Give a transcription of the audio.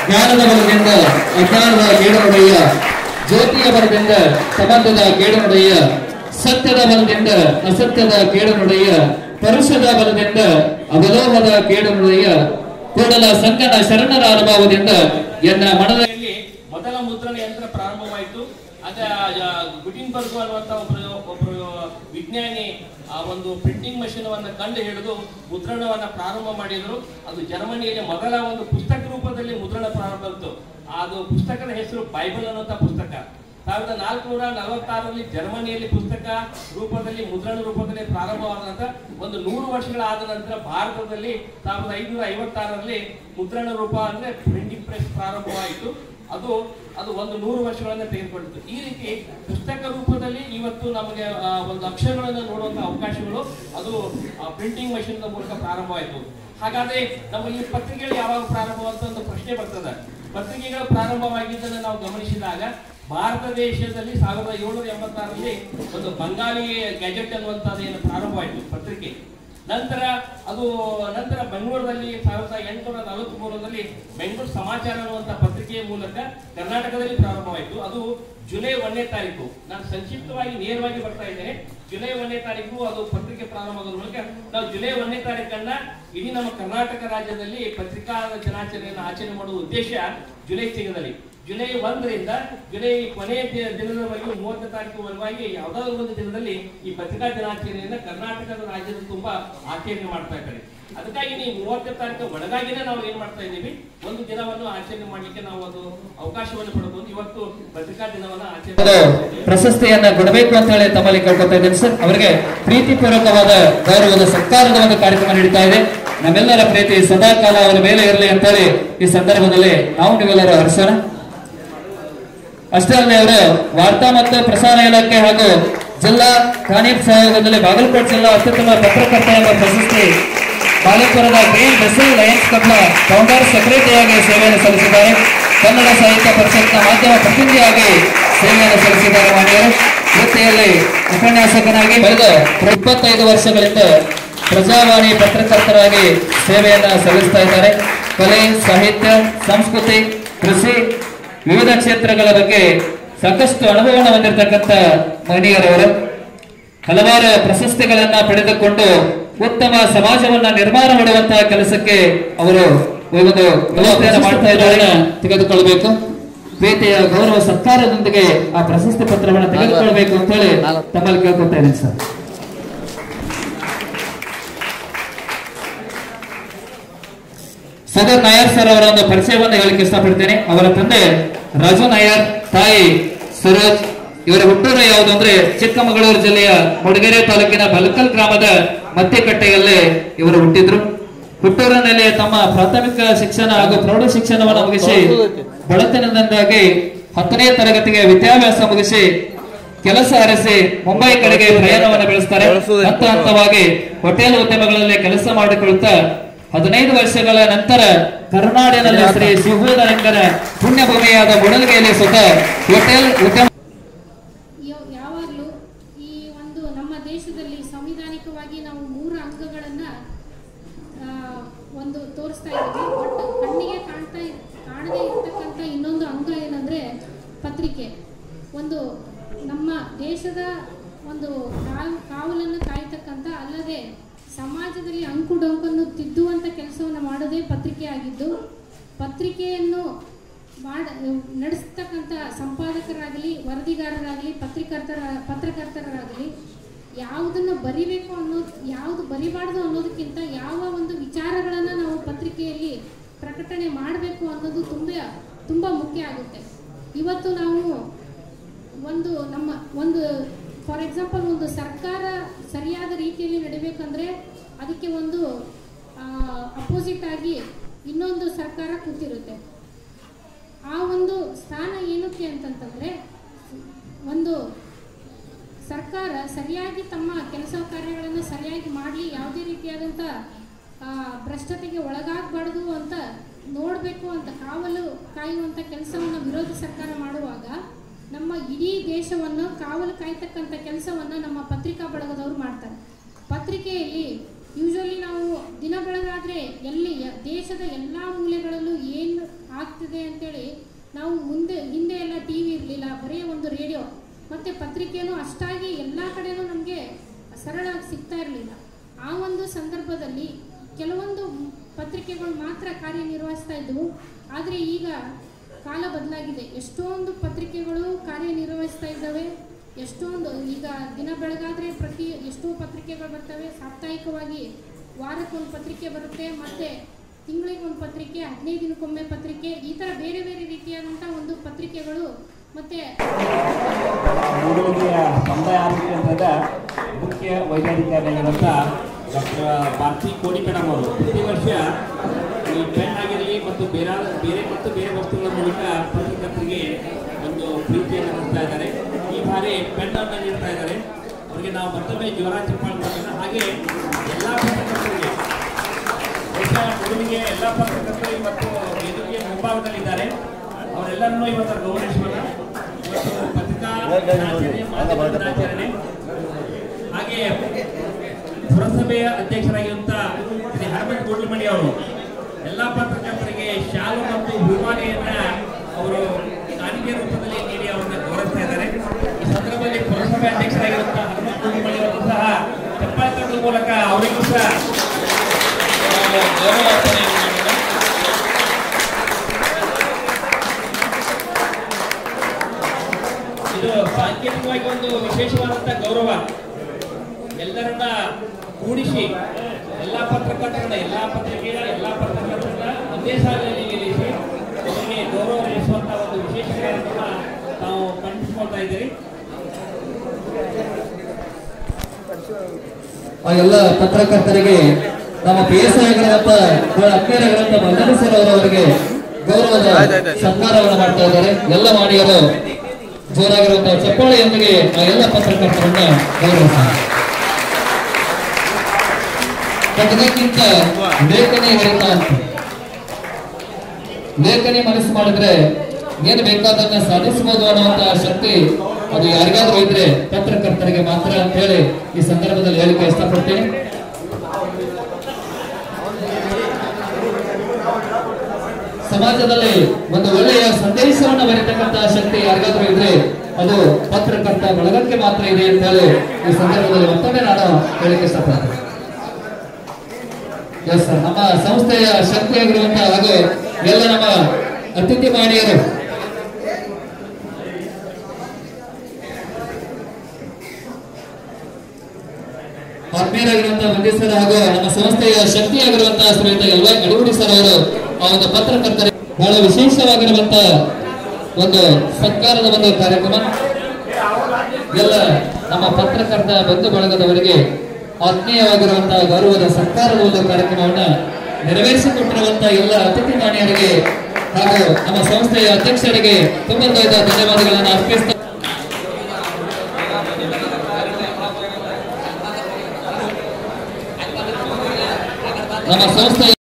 ಜ್ಞಾನದ ಬಲದಿಂದ ಅಜ್ಞಾನದ ಕೇಡುನುಡಿಯ ಜ್ಯೋತಿಯ ಬಲದಿಂದ ಸಂಬಂಧದ ಕೇಡುನುಡಿಯ ಸತ್ಯದ ಬಲದಿಂದ ಅಸತ್ಯದ ಕೇಡುನುಡಿಯ ಪರುಷದ ಬಲದಿಂದ ಅವಲೋಹದ ಕೇಡುನುಡಿಯ ಕೂಡಲ ಸಂಗನ ಶರಣರ ಅನುಭವದಿಂದ ಎನ್ನ ಮನದ ಇಲ್ಲಿ ಮೊದಲ ಮುದ್ರಣ ಯಂತ್ರ ಪ್ರಾರಂಭವಾಯಿತು ಅದ ಗುಟಿನ್ಬರ್ಗ್ ಅನ್ನುವಂತ ಒಬ್ಬರು ಒಬ್ಬರು ವಿಜ್ಞಾನಿ ಆ ಒಂದು ಪ್ರಿಂಟಿಂಗ್ ಮಷೀನ್ ಅನ್ನ ಕಂಡು ಹಿಡಿದು ಮುದ್ರಣವನ್ನ ಪ್ರಾರಂಭ ಮಾಡಿದ್ರು ಅದು ಜರ್ಮನಿಯಲ್ಲಿ ಮೊದಲ ಒಂದು ಪುಸ್ತಕ ರೂಪದಲ್ಲಿ ಮುದ್ರಣ ಪ್ರಾರಂಭವಾಯಿತು ಅದು ಪುಸ್ತಕದ ಹೆಸರು ಬೈಬಲ್ ಅನ್ನುವಂತ ಪುಸ್ತಕ ಸಾವಿರದ ನಾಲ್ಕುನೂರ ನಲವತ್ತಾರರಲ್ಲಿ ಜರ್ಮನಿಯಲ್ಲಿ ಪುಸ್ತಕ ರೂಪದಲ್ಲಿ ಮುದ್ರಣ ರೂಪದಲ್ಲಿ ಪ್ರಾರಂಭವಾದಂತ ಒಂದು ನೂರು ವರ್ಷಗಳಾದ ನಂತರ ಭಾರತದಲ್ಲಿ ಸಾವಿರದ ಐನೂರ ಐವತ್ತಾರರಲ್ಲಿ ಮುದ್ರಣ ರೂಪ ಅಂದ್ರೆ ಪ್ರಿಂಟಿಂಗ್ ಪ್ರೆಸ್ ಪ್ರಾರಂಭವಾಯಿತು ಅದು ಅದು ಒಂದು ನೂರು ವರ್ಷಗಳನ್ನ ತೆಗೆದುಕೊಂಡಿತು ಈ ರೀತಿ ಪುಸ್ತಕ ರೂಪದಲ್ಲಿ ಇವತ್ತು ನಮಗೆ ಆ, ಒಂದು ಅಕ್ಷರಗಳನ್ನು ನೋಡುವಂತ ಅವಕಾಶಗಳು ಅದು ಪ್ರಿಂಟಿಂಗ್ ಮಷಿನ್ ಮೂಲಕ ಪ್ರಾರಂಭವಾಯಿತು ಹಾಗಾದ್ರೆ ನಮ್ಮ ಈ ಪತ್ರಿಕೆಗಳು ಯಾವಾಗ ಪ್ರಾರಂಭವಾದ ಒಂದು ಪ್ರಶ್ನೆ ಬರ್ತದೆ ಪತ್ರಿಕೆಗಳು ಪ್ರಾರಂಭವಾಗಿದ್ದನ್ನು ನಾವು ಗಮನಿಸಿದಾಗ ಭಾರತ ದೇಶದಲ್ಲಿ ಸಾವಿರದ ಏಳ್ನೂರ ಎಂಬತ್ತಾರರಲ್ಲಿ ಒಂದು ಬಂಗಾಳಿ ಗ್ಯಾಜೆಟ್ ಅನ್ನುವಂಥದ್ದು ಏನು ಪ್ರಾರಂಭವಾಯಿತು ಪತ್ರಿಕೆ ನಂತರ ಅದು ನಂತರ ಬೆಂಗಳೂರಲ್ಲಿ ಸಾವಿರದ ಎಂಟುನೂರ ನಲವತ್ತ್ ಮೂರರಲ್ಲಿ ಬೆಂಗಳೂರು ಸಮಾಚಾರ ಅನ್ನುವಂಥ ಪತ್ರಿಕೆಯ ಮೂಲಕ ಕರ್ನಾಟಕದಲ್ಲಿ ಪ್ರಾರಂಭವಾಯಿತು ಅದು ಜುಲೈ ಒಂದನೇ ತಾರೀಕು ನಾನು ಸಂಕ್ಷಿಪ್ತವಾಗಿ ನೇರವಾಗಿ ಬರ್ತಾ ಇದ್ದೇನೆ ಜುಲೈ ಒಂದನೇ ತಾರೀಕು ಅದು ಪತ್ರಿಕೆ ಪ್ರಾರಂಭವಾಗೋದ್ರ ಮೂಲಕ ನಾವು ಜುಲೈ ಒಂದನೇ ತಾರೀಕನ್ನ ಇಡೀ ನಮ್ಮ ಕರ್ನಾಟಕ ರಾಜ್ಯದಲ್ಲಿ ಪತ್ರಿಕಾ ದಿನಾಚರಣೆಯನ್ನು ಆಚರಣೆ ಮಾಡುವ ಉದ್ದೇಶ ಜುಲೈ ತಿಂಗಳಲ್ಲಿ ಜುಲೈ ಒಂದರಿಂದ ಜುಲೈ ಕೊನೆಯ ದಿ- ದಿನದವರೆಗೂ ಮೂವತ್ತನೇ ತಾರೀಕುವರೆಗಾಗಿ ಯಾವುದಾದ್ರು ಒಂದು ದಿನದಲ್ಲಿ ಈ ಪತ್ರಿಕಾ ದಿನಾಚರಣೆಯನ್ನ ಕರ್ನಾಟಕದ ರಾಜ್ಯದ ತುಂಬಾ ಆಚರಣೆ ಮಾಡ್ತಾ ಇದ್ದಾರೆ ಅದಕ್ಕಾಗಿ ನೀವು ಮೂವತ್ತನೇ ತಾರೀಕು ಒಳಗಾಗಿನೇ ನಾವು ಏನ್ ಮಾಡ್ತಾ ಇದ್ದೀವಿ ಒಂದು ದಿನವನ್ನು ಆಚರಣೆ ಮಾಡ್ಲಿಕ್ಕೆ ನಾವು ಒಂದು ಅವಕಾಶವನ್ನು ಪಡ್ಕೊಂಡು ಇವತ್ತು ಪತ್ರಿಕಾ ದಿನವನ್ನ ಆಚರಣೆ ಒಂದು ಮಾಡ್ತಾ ಇದ್ದೀವಿ. ಪ್ರಶಸ್ತಿಯನ್ನ ಕೊಡಬೇಕು ಅಂತ ಹೇಳಿ ತಮ್ಮಲ್ಲಿ ಕೇಳ್ಕೊತಾ ಇದ್ದೇನೆ ಸರ್ ಅವರಿಗೆ ಪ್ರೀತಿಪೂರ್ವಕವಾದ ಗೌರವದ ಸತ್ಕಾರದ ಒಂದು ಕಾರ್ಯಕ್ರಮ ನಡೀತಾ ಇದೆ ನಮ್ಮೆಲ್ಲರ ಪ್ರೀತಿ ಸದಾಕಾಲ ಅವರ ಮೇಲೆ ಇರಲಿ ಅಂತೇಳಿ ಈ ಸಂದರ್ಭದಲ್ಲಿ ನಾವು ನೀವೆಲ್ಲರೂ ಹರಿಸೋಣ ಅಷ್ಟೇ ಅಲ್ಲದೆ ಅವರು ವಾರ್ತಾ ಮತ್ತು ಪ್ರಸಾರ ಇಲಾಖೆ ಹಾಗೂ ಜಿಲ್ಲಾ ಖಾನೀಫ್ ಸಹಯೋಗದಲ್ಲಿ ಬಾಗಲಕೋಟೆ ಜಿಲ್ಲಾ ಅತ್ಯುತ್ತಮ ಪತ್ರಕರ್ತ ಎಂಬ ಪ್ರಶಸ್ತಿ ಬಾಲೇಪುರದ ಗ್ರೀನ್ ಬೆಸಲ್ ಲಯನ್ಸ್ ಕ್ಲಬ್ನ ಫೌಂಡರ್ ಸೆಕ್ರೆಟರಿಯಾಗಿ ಸೇವೆಯನ್ನು ಸಲ್ಲಿಸಿದ್ದಾರೆ ಕನ್ನಡ ಸಾಹಿತ್ಯ ಪರಿಷತ್ನ ಮಾಧ್ಯಮ ಪ್ರತಿನಿಧಿಯಾಗಿ ಸೇವೆಯನ್ನು ಸಲ್ಲಿಸಿದ್ದಾರೆ ಮಾನ್ಯರು ವೃತ್ತಿಯಲ್ಲಿ ಉಪನ್ಯಾಸಕನಾಗಿ ಬೆಳೆದ ಇಪ್ಪತ್ತೈದು ವರ್ಷಗಳಿಂದ ಪ್ರಜಾವಾಣಿ ಪತ್ರಕರ್ತರಾಗಿ ಸೇವೆಯನ್ನ ಸಲ್ಲಿಸ್ತಾ ಇದ್ದಾರೆ ಕಲೆ ಸಾಹಿತ್ಯ ಸಂಸ್ಕೃತಿ ಕೃಷಿ ವಿವಿಧ ಕ್ಷೇತ್ರಗಳ ಬಗ್ಗೆ ಸಾಕಷ್ಟು ಅನುಭವವನ್ನು ಹೊಂದಿರತಕ್ಕಂಥ ಮಹನೀಯರವರು ಹಲವಾರು ಪ್ರಶಸ್ತಿಗಳನ್ನ ಪಡೆದುಕೊಂಡು ಉತ್ತಮ ಸಮಾಜವನ್ನ ನಿರ್ಮಾಣ ಮಾಡುವಂತಹ ಕೆಲಸಕ್ಕೆ ಅವರು ಒಂದು ವ್ಯವಸ್ಥೆಯನ್ನು ಮಾಡ್ತಾ ಇದ್ದಾರೆ ತೆಗೆದುಕೊಳ್ಬೇಕು ಪ್ರೀತಿಯ ಗೌರವ ಸತ್ಕಾರದೊಂದಿಗೆ ಆ ಪ್ರಶಸ್ತಿ ಪತ್ರವನ್ನು ತೆಗೆದುಕೊಳ್ಬೇಕು ಅಂತ ಹೇಳಿ ತಮ್ಮಲ್ಲಿ ಕೇಳ್ಕೊತಾ ಇದ್ದೀನಿ ಸರ್ ಸದರ್ ನಾಯರ್ ಸರ್ ಅವರ ಒಂದು ಪರಿಚಯವನ್ನು ಹೇಳಲಿಕ್ಕೆ ಇಷ್ಟಪಡ್ತೇನೆ ಅವರ ತಂದೆ ರಾಜು ನಾಯರ್ ತಾಯಿ ಸರೋಜ್ ಇವರ ಹುಟ್ಟೂರು ಯಾವುದು ಅಂದ್ರೆ ಚಿಕ್ಕಮಗಳೂರು ಜಿಲ್ಲೆಯ ಮೂಡಿಗೆರೆ ತಾಲೂಕಿನ ಬಲಕಲ್ ಗ್ರಾಮದ ಮತ್ತಿಕಟ್ಟೆಯಲ್ಲೇ ಇವರು ಹುಟ್ಟಿದ್ರು ಹುಟ್ಟೂರಿನಲ್ಲಿ ತಮ್ಮ ಪ್ರಾಥಮಿಕ ಶಿಕ್ಷಣ ಹಾಗೂ ಪ್ರೌಢ ಶಿಕ್ಷಣವನ್ನು ಮುಗಿಸಿ ಬಡತನದಿಂದಾಗಿ ಹತ್ತನೇ ತರಗತಿಗೆ ವಿದ್ಯಾಭ್ಯಾಸ ಮುಗಿಸಿ ಕೆಲಸ ಅರಸಿ ಮುಂಬೈ ಕಡೆಗೆ ಪ್ರಯಾಣವನ್ನು ಬೆಳೆಸ್ತಾರೆ ಹಂತ ಹಂತವಾಗಿ ಹೋಟೆಲ್ ಉದ್ಯಮಗಳಲ್ಲಿ ಕೆಲಸ ಮಾಡಿಕೊಳ್ಳುತ್ತಾ ಹದಿನೈದು ವರ್ಷಗಳ ನಂತರ ಕರ್ನಾಡಿನಲ್ಲಿ ಶ್ರೀ ಶಿವೂದರಂಗನ ಪುಣ್ಯಭೂಮಿಯಾದ ಮುಡಲ್ಗೆಯಲ್ಲಿ ಸ್ವತಃ ಹೋಟೆಲ್ ಉದ್ಯಮ ಯಾವ- ಯಾವಾಗಲೂ ಈ ಒಂದು ನಮ್ಮ ದೇಶದಲ್ಲಿ ಸಂವಿಧಾನಿಕವಾಗಿ ನಾವು ಮೂರು ಅಂಗಗಳನ್ನು ಒಂದು ತೋರಿಸ್ತಾ ಇದ್ದೀವಿ ಬಟ್ ಕಣ್ಣಿಗೆ ಕಾಣ್ತಾ ಇರ್- ಕಾಣದೇ ಇರ್ತಕ್ಕಂಥ ಇನ್ನೊಂದು ಅಂಗ ಏನಂದರೆ ಪತ್ರಿಕೆ ಒಂದು ನಮ್ಮ ದೇಶದ ಒಂದು ಕಾವ್ ಕಾವಲನ್ನು ಕಾಯ್ತಕ್ಕಂಥ ಅಲ್ಲದೆ ಸಮಾಜದಲ್ಲಿ ಅಂಕು ಡೊಂಕನ್ನು ತಿದ್ದುವಂಥ ಕೆಲಸವನ್ನು ಮಾಡೋದೇ ಪತ್ರಿಕೆ ಆಗಿದ್ದು ಪತ್ರಿಕೆಯನ್ನು ಮಾಡ ನಡೆಸ್ತಕ್ಕಂಥ ಸಂಪಾದಕರಾಗಲಿ ವರದಿಗಾರರಾಗಲಿ ಪತ್ರಿಕರ್ತರ ಪತ್ರಕರ್ತರಾಗಲಿ ಯಾವುದನ್ನು ಬರಿಬೇಕು ಅನ್ನೋದು ಯಾವುದು ಬರಿಬಾರ್ದು ಅನ್ನೋದಕ್ಕಿಂತ ಯಾವ ಒಂದು ವಿಚಾರಗಳನ್ನು ನಾವು ಪತ್ರಿಕೆಯಲ್ಲಿ ಪ್ರಕಟಣೆ ಮಾಡಬೇಕು ಅನ್ನೋದು ತುಂಬ ತುಂಬ ಮುಖ್ಯ ಆಗುತ್ತೆ ಇವತ್ತು ನಾವು ಒಂದು ನಮ್ಮ ಒಂದು ಫಾರ್ ಎಕ್ಸಾಂಪಲ್ ಒಂದು ಸರ್ಕಾರ ಸರಿಯಾದ ರೀತಿಯಲ್ಲಿ ನಡಿಬೇಕಂದ್ರೆ ಅದಕ್ಕೆ ಒಂದು ಅಪೋಸಿಟ್ ಆಗಿ ಇನ್ನೊಂದು ಸರ್ಕಾರ ಕೂತಿರುತ್ತೆ ಆ ಒಂದು ಸ್ಥಾನ ಏನಕ್ಕೆ ಅಂತಂತಂದ್ರೆ ಒಂದು ಸರ್ಕಾರ ಸರಿಯಾಗಿ ತಮ್ಮ ಕೆಲಸ ಕಾರ್ಯಗಳನ್ನು ಸರಿಯಾಗಿ ಮಾಡಲಿ ಯಾವುದೇ ರೀತಿಯಾದಂಥ ಆ, ಭ್ರಷ್ಟತೆಗೆ ಒಳಗಾಗಬಾರ್ದು ಅಂತ ನೋಡಬೇಕು ಅಂತ ಕಾವಲು ಕಾಯುವಂಥ ಕೆಲಸವನ್ನು ವಿರೋಧ ಸರ್ಕಾರ ಮಾಡುವಾಗ ನಮ್ಮ ಇಡೀ ದೇಶವನ್ನು ಕಾವಲು ಕಾಯ್ತಕ್ಕಂಥ ಕೆಲಸವನ್ನು ನಮ್ಮ ಪತ್ರಿಕಾ ಬಳಗದವರು ಮಾಡ್ತಾರೆ ಪತ್ರಿಕೆಯಲ್ಲಿ ಯೂಶಲಿ ನಾವು ದಿನ ಬೆಳಗಾದ್ರೆ ಎಲ್ಲಿ ಯ- ದೇಶದ ಎಲ್ಲ ಮೂಲೆಗಳಲ್ಲೂ ಏನು ಆಗ್ತಿದೆ ಅಂತೇಳಿ ನಾವು ಮುಂದೆ ಹಿಂದೆ ಎಲ್ಲ ಟಿ ವಿ ಇರಲಿಲ್ಲ ಬರೀ ಒಂದು ರೇಡಿಯೋ ಮತ್ತು ಪತ್ರಿಕೆನೂ ಅಷ್ಟಾಗಿ ಎಲ್ಲ ಕಡೆನೂ ನಮಗೆ ಸರಳವಾಗಿ ಸಿಗ್ತಾ ಇರಲಿಲ್ಲ ಆ ಒಂದು ಸಂದರ್ಭದಲ್ಲಿ ಕೆಲವೊಂದು ಪತ್ರಿಕೆಗಳು ಮಾತ್ರ ಕಾರ್ಯನಿರ್ವಹಿಸ್ತಾ ಇದ್ದವು ಆದರೆ ಈಗ ಕಾಲ ಬದಲಾಗಿದೆ ಎಷ್ಟೊಂದು ಪತ್ರಿಕೆಗಳು ಕಾರ್ಯನಿರ್ವಹಿಸ್ತಾ ಇದ್ದಾವೆ ಎಷ್ಟೊಂದು ಈಗ ದಿನ ಬೆಳಗಾದ್ರೆ ಪ್ರತಿ ಎಷ್ಟೋ ಪತ್ರಿಕೆಗಳು ಬರ್ತವೆ ಸಾಪ್ತಾಹಿಕವಾಗಿ ವಾರಕ್ಕೊಂದು ಪತ್ರಿಕೆ ಬರುತ್ತೆ ಮತ್ತೆ ತಿಂಗಳಿಗೆ ಒಂದು ಪತ್ರಿಕೆ ಹದಿನೈದು ದಿನಕ್ಕೊಮ್ಮೆ ಪತ್ರಿಕೆ ಈ ಥರ ಬೇರೆ ಬೇರೆ ರೀತಿಯಾದಂಥ ಒಂದು ಪತ್ರಿಕೆಗಳು ಮತ್ತೆ ಮೂಡಲಗಿಯ ಸಮುದಾಯ ಆರೋಗ್ಯ ಕೇಂದ್ರದ ಮುಖ್ಯ ವೈದ್ಯಾಧಿಕಾರಿಯಾಗಿರುವಂಥ ಡಾಕ್ಟರ್ ಪಾರ್ಥಿ ಕೋಡಿ ಮೇಡಮ್ ಅವರು ಪ್ರತಿ ವರ್ಷ ಈ ಪೆನ್ ಆಗಿರಲಿ ಮತ್ತು ಬೇರೆ ಬೇರೆ ಮತ್ತು ಬೇರೆ ವಸ್ತುಗಳ ಮೂಲಕ ಪತ್ರಕರ್ತರಿಗೆ ಒಂದು ಪ್ರೀತಿಯನ್ನು ಹಂಚ್ತಾ ಇದ್ದಾರೆ ಈ ಬಾರಿ ಪೆನ್ ಅನ್ನು ನೀಡ್ತಾ ಇದ್ದಾರೆ ಅವರಿಗೆ ನಾವು ಮತ್ತೊಮ್ಮೆ ಜ್ವರ ಚಪ್ಪಾಳೆ ಮಾಡೋಣ ಹಾಗೆ ಎಲ್ಲ ಪತ್ರಕರ್ತರಿಗೆ ಬಹುಶಃ ಮೂಡಲಿಗೆ ಎಲ್ಲ ಪತ್ರಕರ್ತರು ಇವತ್ತು ವೇದಿಕೆಯ ಮುಂಭಾಗದಲ್ಲಿದ್ದಾರೆ ಅವರೆಲ್ಲರನ್ನೂ ಇವತ್ತು ಗೌರವಿಸೋಣ ಇವತ್ತು ಪತ್ರಿಕಾ ದಿನಾಚರಣೆ, ಮಾಧ್ಯಮ ದಿನಾಚರಣೆ ಹಾಗೆ ಪುರಸಭೆಯ ಅಧ್ಯಕ್ಷರಾಗಿರುವಂತ ಶ್ರೀ ಹನುಮಂತ್ ಗುಡ್ಲಮಣಿ ಅವರು ಎಲ್ಲ ಪತ್ರಕರ್ತರಿಗೆ ಶಾಲು ಮತ್ತು ವಿಮಾನೆಯನ್ನ ಅವರು ಕಾಣಿಕೆ ರೂಪದಲ್ಲಿ ನೀಡಿ ಅವರನ್ನ ಗೌರವಿಸ್ತಾ ಇದ್ದಾರೆ ಈ ಸಂದರ್ಭದಲ್ಲಿ ಪುರಸಭೆ ಅಧ್ಯಕ್ಷರಾಗಿರುವಂತಹ ಹನುಮಂತ್ ಗುಡ್ಲಮಣಿ ಅವರು ಸಹ ಚಪ್ಪಾಳೆ ತಟ್ಟುವ ಮೂಲಕ ಅವರಿಗೂ ಸಹ ನಾವು ಗೌರವಾರ್ಪಣೆಯನ್ನು ಮಾಡೋಣ. ಇದು ಸಾಂಕೇತಿಕವಾಗಿ ಒಂದು ವಿಶೇಷವಾದಂಥ ಗೌರವ ಎಲ್ಲರನ್ನ ಕೂಡಿಸಿ ಎಲ್ಲ ಪತ್ರಕರ್ತರನ್ನ ಎಲ್ಲ ಪತ್ರಿಕೆಯ ಎಲ್ಲ ಪತ್ರಕರ್ತರನ್ನ ಒಂದೇ ಸಾಲಿನಲ್ಲಿ ನಿಲ್ಲಿಸಿ ಅವರಿಗೆ ಗೌರವ ನೀಡಿಸುವಂತ ಒಂದು ವಿಶೇಷ ಕಾರ್ಯಕ್ರಮ ತಾವು ಕಂಡುಕೊಳ್ತಾ ಇದ್ದೀರಿ ಆ ಎಲ್ಲ ಪತ್ರಕರ್ತರಿಗೆ ನಮ್ಮ ಪಿ ಎಸ್ ಆಗಿರುವಂತ ಅಕ್ಕೇರಾಗಿರುವಂತ ಮಂದನಿ ಸರ್ ಅವರವರಿಗೆ ಗೌರವದ ಸನ್ಮಾನವನ್ನು ಮಾಡ್ತಾ ಇದ್ದಾರೆ ಎಲ್ಲ ಮಾಣಿಯರು ಜೋರಾಗಿರುವಂತಹ ಚಪ್ಪಾಳೆಯೊಂದಿಗೆ ಆ ಎಲ್ಲ ಪತ್ರಕರ್ತರನ್ನ ಗೌರವಿಸ್ತಾರೆ ಅದಕ್ಕಿಂತ ಲೇಖನಿ ಹೊರತ ಅಂತ ಲೇಖನಿ ಮನಸ್ಸು ಮಾಡಿದ್ರೆ ಏನು ಬೇಕಾದನ್ನ ಸಾಧಿಸಬಹುದು ಅನ್ನುವಂತ ಶಕ್ತಿ ಅದು ಯಾರಿಗಾದ್ರೂ ಇದ್ರೆ ಪತ್ರಕರ್ತರಿಗೆ ಮಾತ್ರ ಅಂತ ಹೇಳಿ ಈ ಸಂದರ್ಭದಲ್ಲಿ ಹೇಳಿಕೆ ಇಷ್ಟಪಡ್ತೀನಿ ಸಮಾಜದಲ್ಲಿ ಒಂದು ಒಳ್ಳೆಯ ಸಂದೇಶವನ್ನು ಬರೀತಕ್ಕಂತಹ ಶಕ್ತಿ ಯಾರಿಗಾದ್ರೂ ಇದ್ರೆ ಅದು ಪತ್ರಕರ್ತ ಬಳಗಕ್ಕೆ ಮಾತ್ರ ಇದೆ ಅಂತ ಹೇಳಿ ಈ ಸಂದರ್ಭದಲ್ಲಿ ಮತ್ತೊಮ್ಮೆ ನಾನು ಹೇಳಿಕೆ ಇಷ್ಟಪಡ್ತೀನಿ ಎಸ್ ಸರ್ ನಮ್ಮ ಸಂಸ್ಥೆಯ ಶಕ್ತಿಯಾಗಿರುವಂತಹ ಹಾಗೂ ಎಲ್ಲ ನಮ್ಮ ಅತಿಥಿ ಮಾಣಿಯರು ಆತ್ಮೀಯರಾಗಿರುವಂತಹ ಮಂದಿ ಸರ್ ಹಾಗೂ ನಮ್ಮ ಸಂಸ್ಥೆಯ ಶಕ್ತಿಯಾಗಿರುವಂತಹ ಶ್ರೀಯುತ ಎಲ್ ವೈ ಅಡಿಗುಡಿ ಸರ್ ಅವರು ಆ ಒಂದು ಪತ್ರಕರ್ತರಿಗೆ ಬಹಳ ವಿಶೇಷವಾಗಿರುವಂತಹ ಒಂದು ಸತ್ಕಾರದ ಒಂದು ಕಾರ್ಯಕ್ರಮ ಎಲ್ಲ ನಮ್ಮ ಪತ್ರಕರ್ತ ಬಂಧು ಬಳಗದವರಿಗೆ ಆತ್ಮೀಯವಾಗಿರುವಂತಹ ಗೌರವದ ಸರ್ಕಾರದ ಒಂದು ಕಾರ್ಯಕ್ರಮವನ್ನ ನೆರವೇರಿಸಿಕೊಟ್ಟಿರುವಂತಹ ಎಲ್ಲ ಅತಿಥಿ ಮಾನ್ಯರಿಗೆ ಹಾಗೂ ನಮ್ಮ ಸಂಸ್ಥೆಯ ಅಧ್ಯಕ್ಷರಿಗೆ ತುಂಬ ಧನ್ಯವಾದಗಳನ್ನು ಅರ್ಪಿಸ್ತಾ ನಮ್ಮ ಸಂಸ್ಥೆಯ